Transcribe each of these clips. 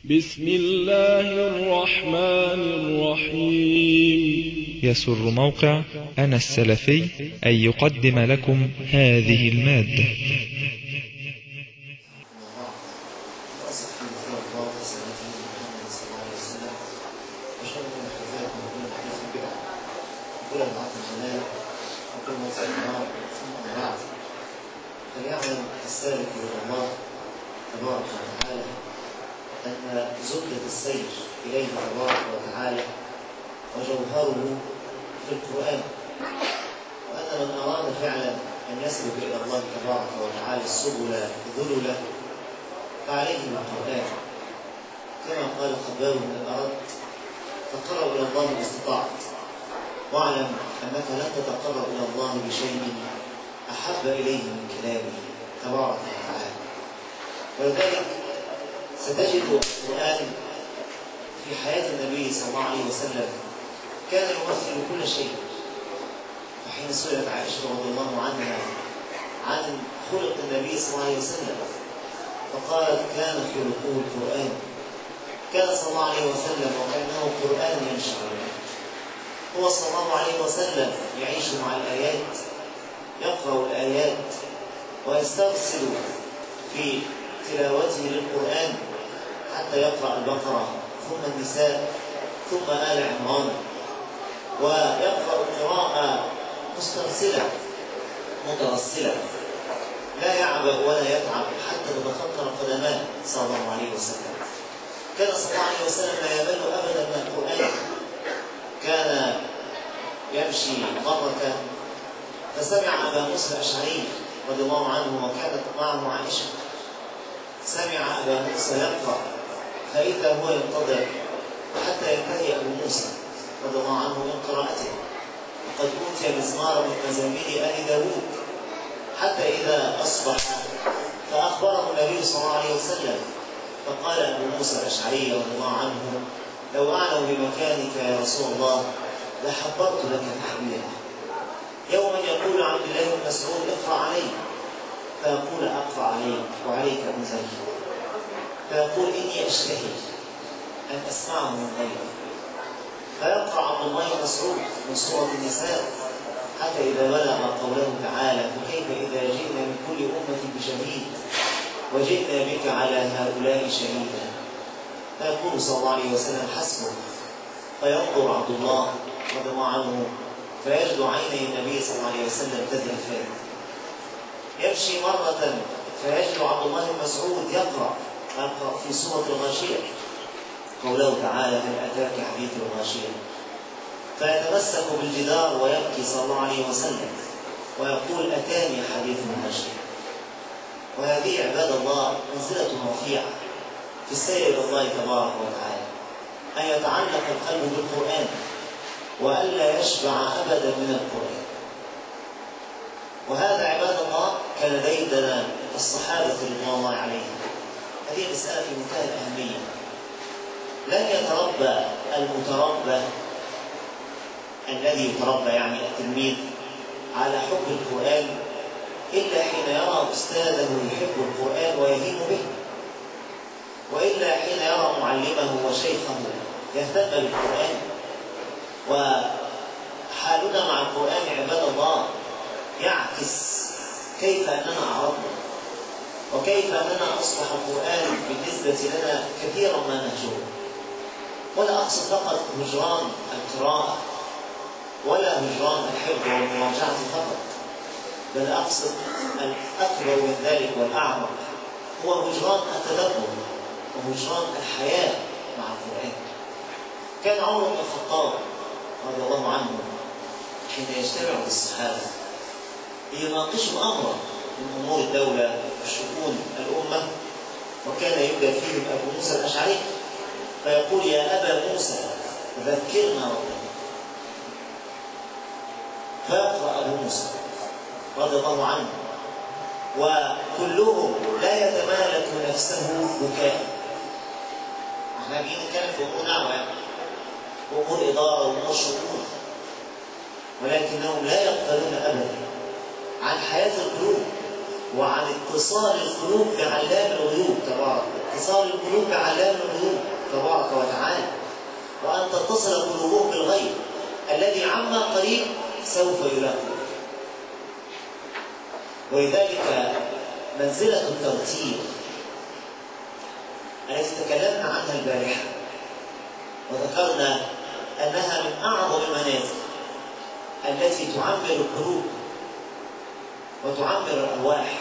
بسم الله الرحمن الرحيم يسر موقع أنا السلفي أن يقدم لكم هذه المادة وأصح رسول الله سنته محمد صلى الله عليه وسلم وشر المحدثات وكل محدث بدعة وكل بدعة ضلالة وكل موضع النار ثم أما بعد فليعلم السالك إلى الله تبارك وتعالى أن زبدة السير إليه تبارك وتعالى وجوهره في القرآن وأن من أراد فعلا أن يسلك إلى الله تبارك وتعالى السبل ذللا فعليه بالقرآن كما قال خباب من الأرض تقرب إلى الله ما استطعت واعلم أنك لن تتقرب إلى الله بشيء أحب إليه من كلامه تبارك وتعالى ولذلك ستجد القرآن في حياة النبي صلى الله عليه وسلم كان يمثل كل شيء فحين سئلت عائشة رضي الله عنها عن خلق النبي صلى الله عليه وسلم فقالت كان خلقه القرآن كان صلى الله عليه وسلم وكأنه قرآن يمشي عليه هو صلى الله عليه وسلم يعيش مع الآيات يقرأ الآيات ويسترسل في تلاوته للقرآن حتى يقرأ البقرة ثم النساء ثم آل عمران ويقرأ قراءة مسترسلة مترسلة لا يعبأ ولا يتعب حتى تتفكر قدماه صلى الله عليه وسلم كان صلى الله عليه وسلم لا يمل أبدا من القرآن كان يمشي مرة فسمع أبا موسى الأشعري رضي الله عنه وكانت معه عائشة سمع أبا موسى يقرأ فإذا هو ينتظر حتى ينتهي أبو موسى رضي الله عنه من قراءته وقد أوتي مزمارا من مزامير آل داوود حتى إذا أصبح فأخبره النبي صلى الله عليه وسلم فقال أبو موسى الأشعري رضي الله عنه لو أعلم بمكانك يا رسول الله لحبرت لك تحبيرا يوما يقول عبد الله بن مسعود اقرأ علي فيقول أقرأ عليك وعليك أنزل فيقول إني أشتهي أن أسمعه من غيري فيقرأ عبد الله بن مسعود من سورة النساء حتى إذا بلغ قوله تعالى فكيف إذا جئنا من كل أمة بشهيد وجئنا بك على هؤلاء شهيدا فيقول صلى الله عليه وسلم حسبك فينظر عبد الله رضي الله عنه فيجد عيني النبي صلى الله عليه وسلم تذرفان يمشي مرة فيجد عبد الله بن مسعود يقرأ يقرأ في سورة الغاشية قوله تعالى هل أتاك حديث الغاشية فيتمسك بالجدار ويبكي صلى الله عليه وسلم ويقول أتاني حديث الغاشية وهذه عباد الله منزلة رفيعة في السير إلى الله تبارك وتعالى أن يتعلق القلب بالقرآن وألا يشبع أبدا من القرآن وهذا عباد الله كان ديدن الصحابة رضوان الله عليهم هذه مسألة في منتهى الأهمية لن يتربى المتربى الذي يتربى يعني التلميذ على حب القرآن إلا حين يرى أستاذه يحب القرآن ويهيم به وإلا حين يرى معلمه وشيخه يهتم بالقرآن وحالنا مع القرآن عباد الله يعكس كيف أننا عرضنا وكيف أننا أصبح القرآن بالنسبة لنا كثيرا ما نهجره ولا أقصد فقط هجران القراءة ولا هجران الحفظ والمراجعة فقط بل أقصد الأكبر من ذلك والأعمق هو هجران التدبر وهجران الحياة مع القرآن كان عمر بن الخطاب رضي الله عنه حين يجتمع بالصحابة ليناقشوا أمرا من أمور الدولة وشؤون الأمة وكان يبدأ فيهم أبو موسى الأشعري فيقول يا أبا موسى ذكرنا ربنا فيقرأ أبو موسى رضي الله عنه وكلهم لا يتمالك نفسه بكاء احنا جايين نتكلم في امور نعمه يعني وامور اداره وامور شؤون ولكنهم لا يغفلون ابدا عن حياه القلوب وعن اتصال القلوب بعلام الغيوب تبارك اتصال القلوب بعلام الغيوب تبارك وتعالى وأن تتصل قلوبهم بالغيب الذي عما قريب سوف يلاقون ولذلك منزلة الترتيب التي تكلمنا عنها البارحة وذكرنا أنها من أعظم المنازل التي تعمر القلوب وتعمر الأرواح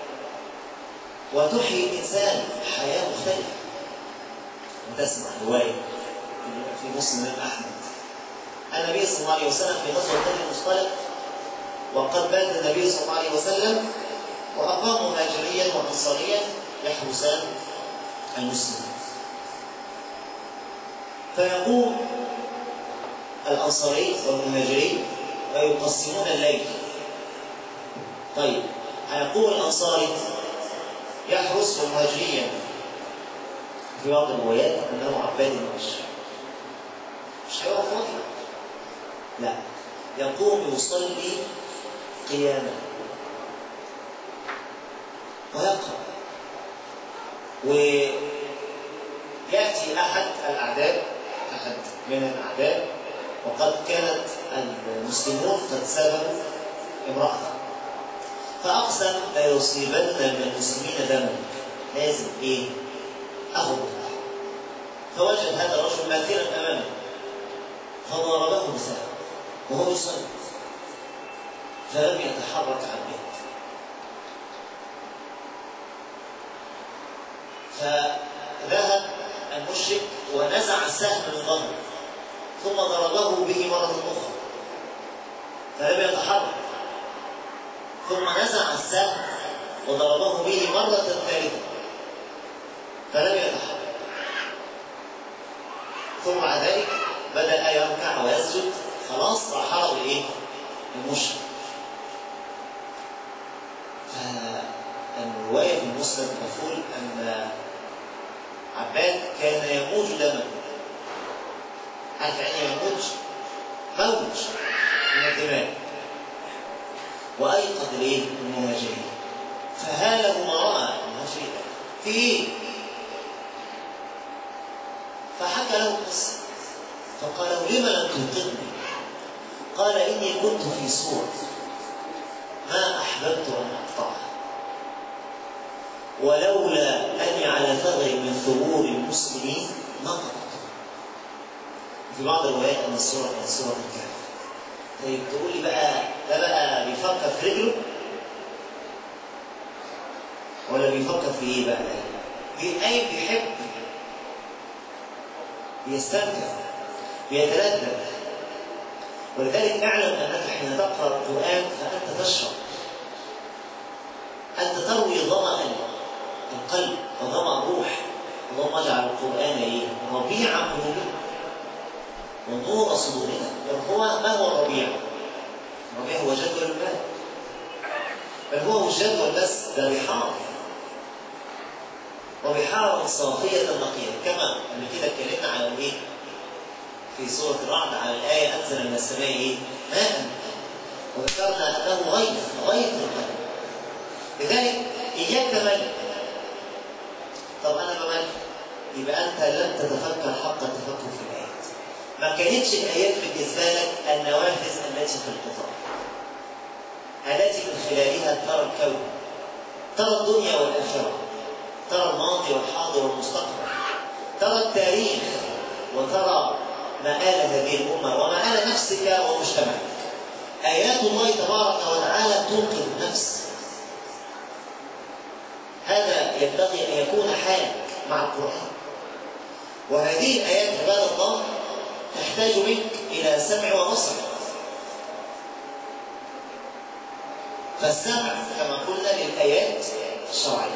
وتحيي الإنسان حياة مختلفة وتسمع رواية في مسلم أحمد النبي صلى الله عليه وسلم في غزوة بني المصطلق وقد بات النبي صلى الله عليه وسلم وأقام مهاجريا وأنصاريا يحرسان المسلمين فيقوم الأنصاري والمهاجرين ويقسمون الليل طيب هيقوم الأنصاري يحرس والمهاجرين في بعض الروايات أنه عباد المشي مش هيقف فاضي لا يقوم يصلي قياما ويقرأ ويأتي أحد الأعداء أحد من الأعداء وقد كانت المسلمون قد سبقوا امرأة فأقسم لا يصيبن من المسلمين دما لازم إيه؟ أخذ فوجد هذا الرجل ماثلا أمامه فضربه بسهم وهو يصلي فلم يتحرك عن بيت فذهب المشرك ونزع السهم من ظهره ثم ضربه به مرة أخرى فلم يتحرك ثم نزع السهم وضربه به مرة ثالثة فلم يتحرك ثم بعد ذلك بدأ يركع ويسجد خلاص راح حرق الايه؟ المشرك فالرواية في المسلم تقول أن عباد كان يموج دما عارف يعني يموج؟ موج من الدماء وأيقظ الايه؟ المهاجرين فهاله ما رأى المهاجرين في ايه؟ فحكى له قصة فقال له لم لم تنقذني؟ قال إني كنت في سورة ما أحببت أن أقطعها ولولا أني على ثغر من ثغور المسلمين ما قطعتها في بعض الروايات أن السورة كانت سورة الكهف طيب تقول لي بقى ده بقى بيفكر في رجله ولا بيفكر في ايه بقى ده؟ أي بيحب بيستمتع بيتلذذ ولذلك اعلم انك حين تقرا القران فانت تشرب انت تروي ظما القلب وظما الروح اللهم اجعل القران ايه ربيع قلوبنا ونور صدورنا هو ما هو الربيع؟ الربيع هو جدول الماء بل هو مش جدول بس ده بحار وبحار صافية نقية كما قبل كده اتكلمنا على الايه؟ في سورة الرعد على الآية أنزل من السماء إيه؟ ماء وذكرنا أنه غيث غيث القلب لذلك إياك تمل طب أنا بمل يبقى أنت لم تتفكر حق التفكر في الآيات ما كانتش الآيات بالنسبة لك النوافذ التي في القطار التي من خلالها ترى الكون ترى الدنيا والآخرة ترى الماضي والحاضر والمستقبل ترى التاريخ وترى مآل هذه الأمة ومآل نفسك ومجتمعك آيات الله تبارك وتعالى تنقذ النفس هذا ينبغي أن يكون حالك مع القرآن وهذه الآيات عباد الله تحتاج منك إلى سمع وبصر فالسمع كما قلنا للآيات الشرعية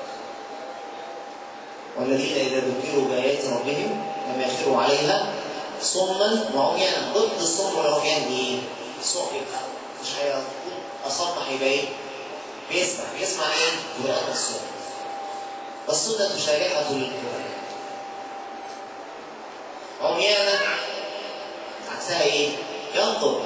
والذين إذا ذكروا بآيات ربهم لم يخروا عليها صما وعميانا ضد الصم والعميان ايه؟ صم يبقى مش هيكون أصم هيبقى ايه؟ بيسمع بيسمع ايه؟ قراءة الصم والسنة شارحة للقرآن عميانا عكسها ايه؟ ينظر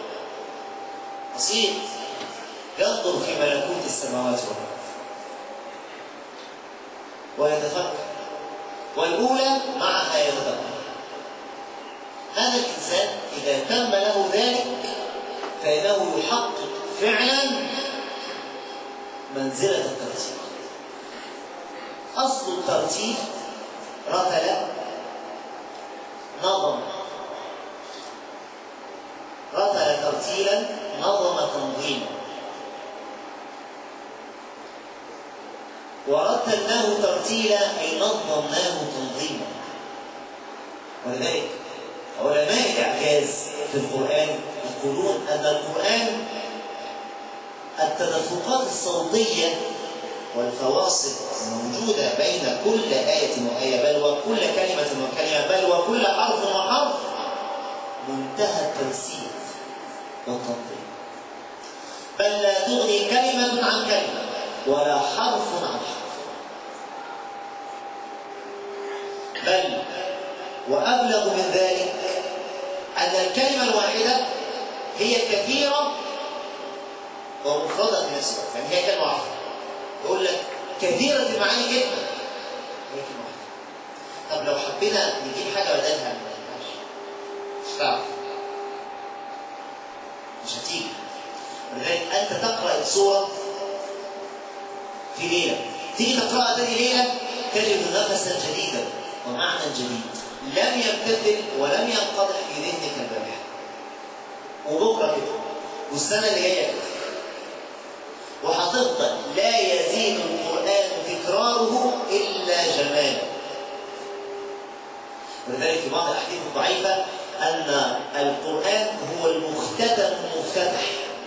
بسيط ينظر في ملكوت السماوات والارض ويتفكر والأولى معها يتدبر هذا الإنسان إذا تم له ذلك فإنه يحقق فعلا منزلة الترتيب أصل الترتيب رتل نظم رتل ترتيلا نظم تنظيما ورتلناه ترتيلا أي نظمناه تنظيما ولذلك علماء الإعجاز في القرآن يقولون أن القرآن التدفقات الصوتية والفواصل الموجودة بين كل آية وآية بل وكل كلمة وكلمة بل وكل حرف وحرف منتهى التنسيق والتنظيم بل لا تغني كلمة عن كلمة ولا حرف عن حرف بل وأبلغ من ذلك أن الكلمة الواحدة هي كثيرة ومفردة في نفس الوقت يعني هي كلمة واحدة يقول لك كثيرة المعاني جدا هي كلمة واحدة طب لو حبينا نجيب حاجة بدلها ما ينفعش مش هتعرف مش هتيجي ولذلك أنت تقرأ السورة في ليلة تيجي تقرأها تاني ليلة تجد نفسا جديدا ومعنى جديد لم يمتثل ولم ينقضح في ذهنك البارحة وبكرة كده والسنة اللي جاية كده وهتفضل لا يزيد القرآن تكراره إلا جمالا ولذلك في بعض الأحاديث الضعيفة أن القرآن هو المختتم المفتتح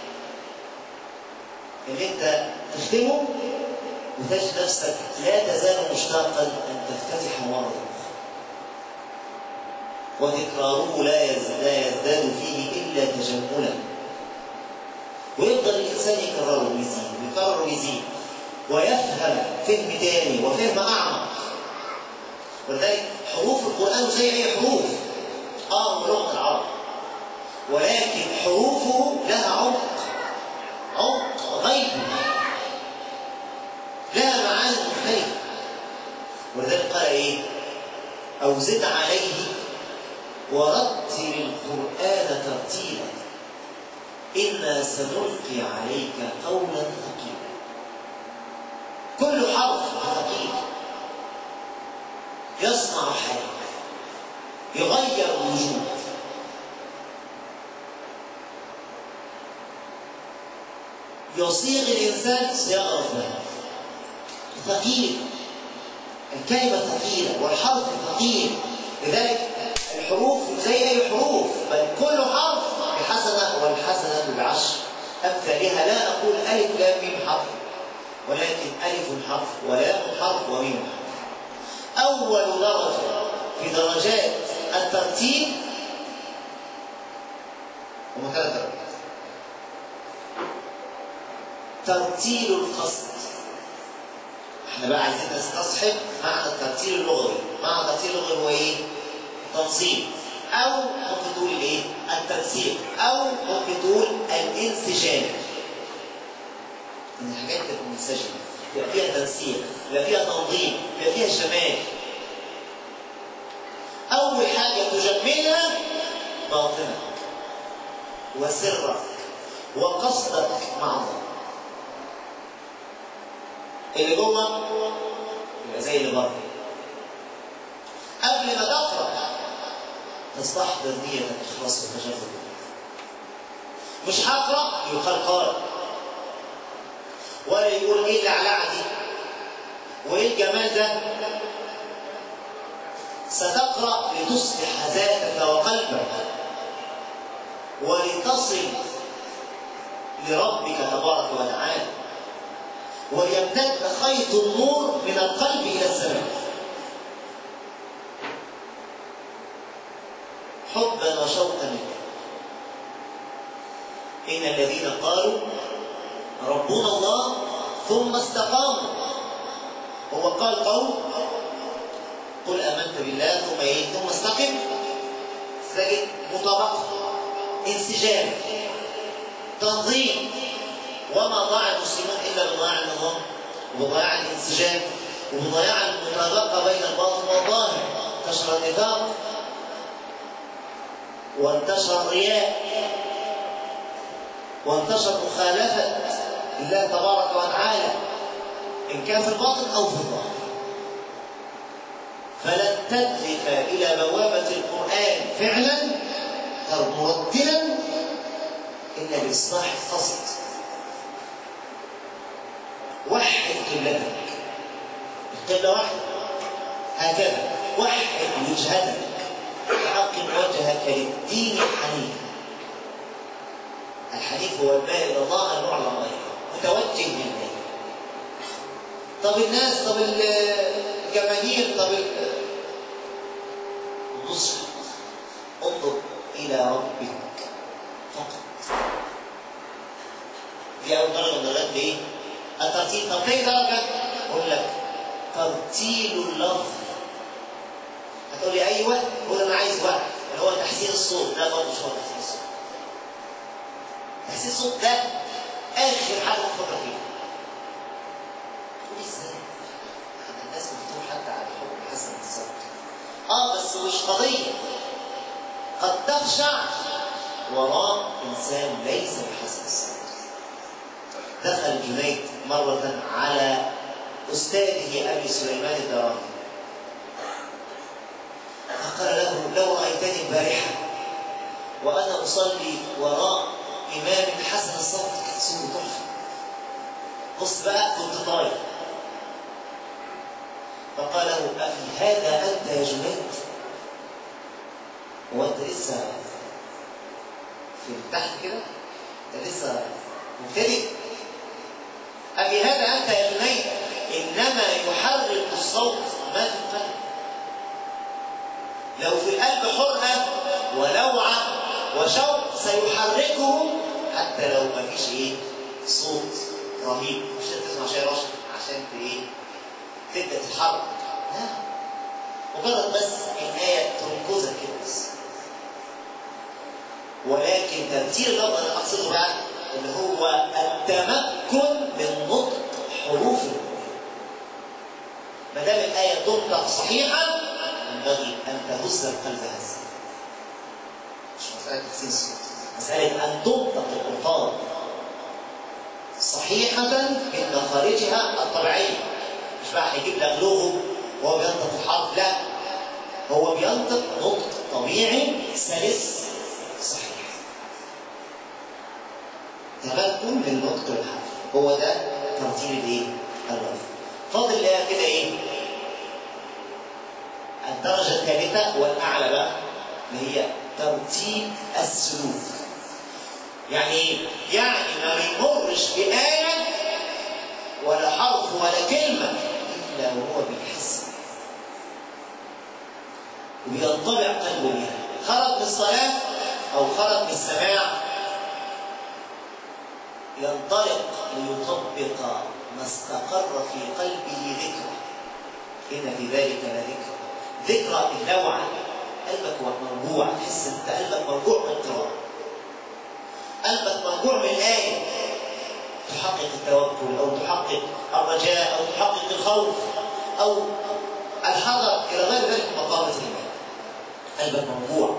اللي أنت تختمه وتجد نفسك لا تزال مشتاقا أن تفتتح مرة أخرى وتكراره لا لا يزداد فيه إلا تجملا ويفضل الإنسان يكرره ويزيد ويكرر ويزيد ويفهم فهم تاني وفهم أعمق ولذلك حروف القرآن زي أي حروف آه لغة العرب ولكن حروفه لها عمق عمق غيبي لها معاني مختلفة ولذلك قال إيه أو زد عليه ورتل القرآن ترتيلا إنا سنلقي عليك قولا ثقيلا كل حرف ثقيل يصنع حاجة يغير الوجود يصيغ الإنسان صياغة ربنا ثقيل الكلمة ثقيلة والحرف ثقيل لذلك الحروف زي أي حروف بل كل حرف بحسنة والحسنة بعشر أمثالها لا أقول ألف لام ميم حرف ولكن ألف حرف ولام حرف وميم حرف أول درجة في درجات الترتيب هم ثلاث درجات ترتيل القصد احنا بقى عايزين نستصحب معنى الترتيل اللغوي معنى الترتيل اللغوي هو ايه تنظيم او ممكن تقول الايه التنسيق او ممكن تقول الانسجام ان الحاجات تبقى منسجمه يبقى فيها تنسيق يبقى فيها تنظيم يبقى فيها شمال اول حاجه تجملها باطنك وسرك وقصدك مع الله اللي جوه يبقى زي اللي بره قبل ما تقرا تستحضر نية الإخلاص والتجرد مش هقرا يقال قارئ ولا يقول ايه العلعه دي وايه الجمال ده ستقرا لتصلح ذاتك وقلبك ولتصل لربك تبارك وتعالى ويمتد خيط النور من القلب إلى السماء حبا وشوقا لله إن الذين قالوا ربنا الله ثم استقاموا هو قال قول قل آمنت بالله ثم إيه ثم استقم تجد مطابقة انسجام تنظيم وما ضاع المسلمون إلا بضاع النظام وضاع الانسجام وبضياع المطابقة بين الباطن والظاهر انتشر النفاق وانتشر الرياء وانتشر مخالفة الله تبارك وتعالى إن كان في الباطن أو في الظاهر فلن تدرك إلى بوابة القرآن فعلا أو مرتلا إلا بإصلاح القصد وحد قبلتك القبلة واحدة هكذا وحد وجهتك حقق وجهك للدين حنيفا الحنيف هو المال الى الله المعلم غيره متوجه لله طب الناس طب الجماهير طب بص انظر الى ربك فقط دي اول درجه من درجات ايه؟ الترتيب طب تاني درجه اقول لك ترتيل اللفظ هتقول لي ايوه قول انا عايز وقت اللي هو تحسين الصوت لا برضه مش هو تحسين الصوت تحسين الصوت ده اخر حاجه بفكر فيها تقول ازاي الناس مفتوح حتى على الحب حسن الصوت اه بس مش قضيه قد تخشع وراء انسان ليس بحسن الصوت دخل جنيد مره على استاذه ابي سليمان الدراهي فقال له لو رأيتني البارحة وأنا أصلي وراء إمام حسن الصوت كانت صوته تحفة بص بقى كنت طاير فقال له أفي هذا أنت يا جنيد هو أنت لسه في تحت كده أنت لسه مبتدئ أفي هذا أنت يا جنيد إنما يحرك الصوت ما في القلب لو في القلب حرقة ولوعة وشوق سيحركه حتى لو ما فيش ايه صوت رهيب مش تسمع شيء رشد عشان ايه تبدا تتحرك لا مجرد بس الآية تنقذك كده بس ولكن ترتيل اللفظ اللي اقصده بقى اللي هو التمكن من نطق حروف القرآن ما دام الآية تنطق صحيحا ينبغي أن تهز القلب هزا مش مسألة تحسين الصوت مسألة أن تنطق الألفاظ صحيحة من مخارجها الطبيعية مش بقى هيجيب لك لغو وهو بينطق الحرف لا هو بينطق نطق طبيعي سلس صحيح تمكن من نطق الحرف هو ده ترتيب الايه؟ اللفظ فاضل الايه كده ايه؟ الدرجة الثالثة والأعلى بقى اللي هي ترتيب السلوك يعني ايه؟ يعني ما بيمرش بآية ولا حرف ولا كلمة إلا وهو بيحس وبينطبع قلبه بها خرج من الصلاة أو خرج من السماع ينطلق ليطبق ما استقر في قلبه ذكره إن في ذلك لذكر ذكرى اللوعة قلبك موجوع تحس انت قلبك موجوع من القراءة قلبك موجوع من الآية تحقق التوكل أو تحقق الرجاء أو تحقق الخوف أو الحذر إلى غير ذلك من مقامة الإيمان قلبك موجوع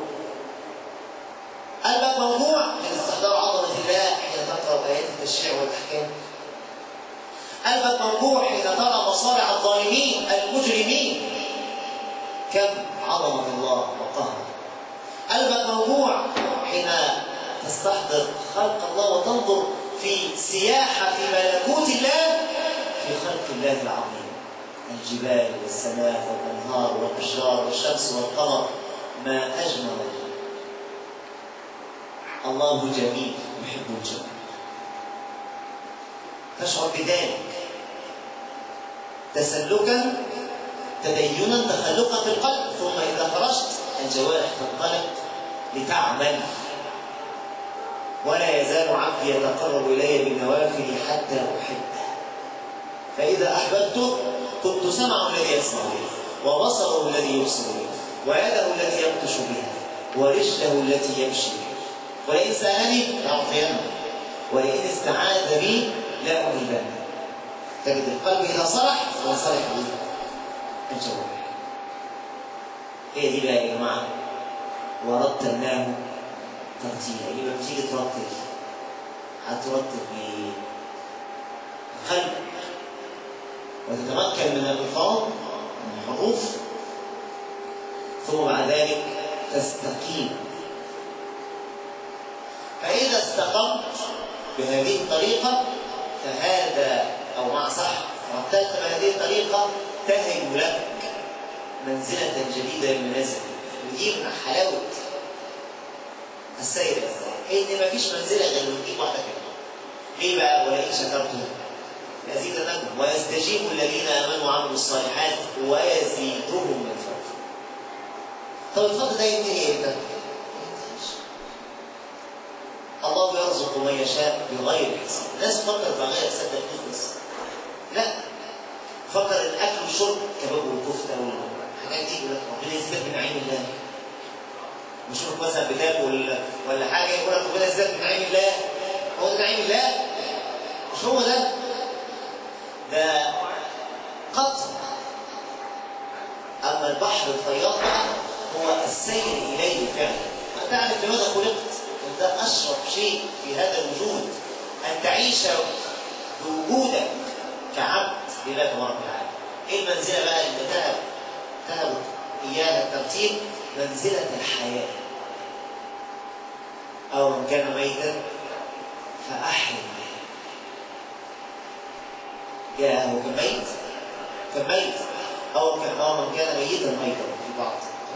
قلبك موجوع من استحضار عظمة الله حين تقرأ آيات التشريع والأحكام قلبك موجوع حين ترى مصارع الظالمين المجرمين كم عظمة الله وقهره قلبك موجوع حين تستحضر خلق الله وتنظر في سياحة في ملكوت الله في خلق الله العظيم الجبال والسماء والأنهار والأشجار والشمس والقمر ما أجمل الله الله جميل يحب الجمال تشعر بذلك تسلكا تدينا تخلقا في القلب ثم إذا خرجت الجوارح تنطلق لتعمل ولا يزال عبدي يتقرب إلي بالنوافل حتى أحبه فإذا أحببته كنت سمعه الذي يسمع به وبصره الذي يبصر به ويده التي يبطش بها ورجله التي يمشي بها ولئن سألني لأعطينه ولئن استعاذ بي لا أجيبنه تجد القلب إذا صلح فهو صلح به الجوارح هي دي بقى يا جماعة ورتلناه ترتيلا يبقى بتيجي ترتل هترتب بقلبك وتتمكن من الألفاظ من الحروف ثم بعد ذلك تستقيم فإذا استقمت بهذه الطريقة فهذا أو مع صح رتلت بهذه الطريقة تهج لك منزلة جديدة من منازل ودي من حلاوة السير إن مفيش منزلة غير لما تجيب واحدة كده ليه بقى ولئن شكرتم لأزيدنكم ويستجيب الذين آمنوا وعملوا الصالحات ويزيدهم من فضله طب الفضل ده ينتهي امتى؟ الله يرزق من يشاء بغير حساب الناس تفكر بغير حساب ده بس لا فكر الاكل والشرب كباب والكفته والحاجات دي يقول لك ربنا يزيدك من نعيم الله مشروب مثلا بتاكل ولا حاجه يقول لك ربنا يزيدك من نعيم الله هو ده نعيم الله مش هو ده ده قطر اما البحر الفياض بقى هو السير اليه فعلا تعرف لماذا خلقت ده اشرف شيء في هذا الوجود ان تعيش بوجودك كعبد لله تبارك وتعالى ايه المنزله بقى اللي ذهب ذهب اياها الترتيب منزله الحياه او من كان ميتا فاحيا يا هو كان ميت كان ميت او كان او من كان ميتا ايضا في بعض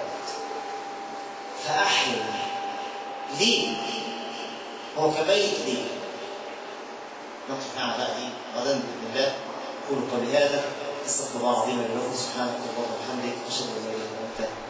فاحيا ليه هو كميت ليه نقف مع هذه غدا باذن الله اقول قولي هذا استغفر الله العظيم لي ولكم سبحانك اللهم وبحمدك اشهد ان لا اله الا انت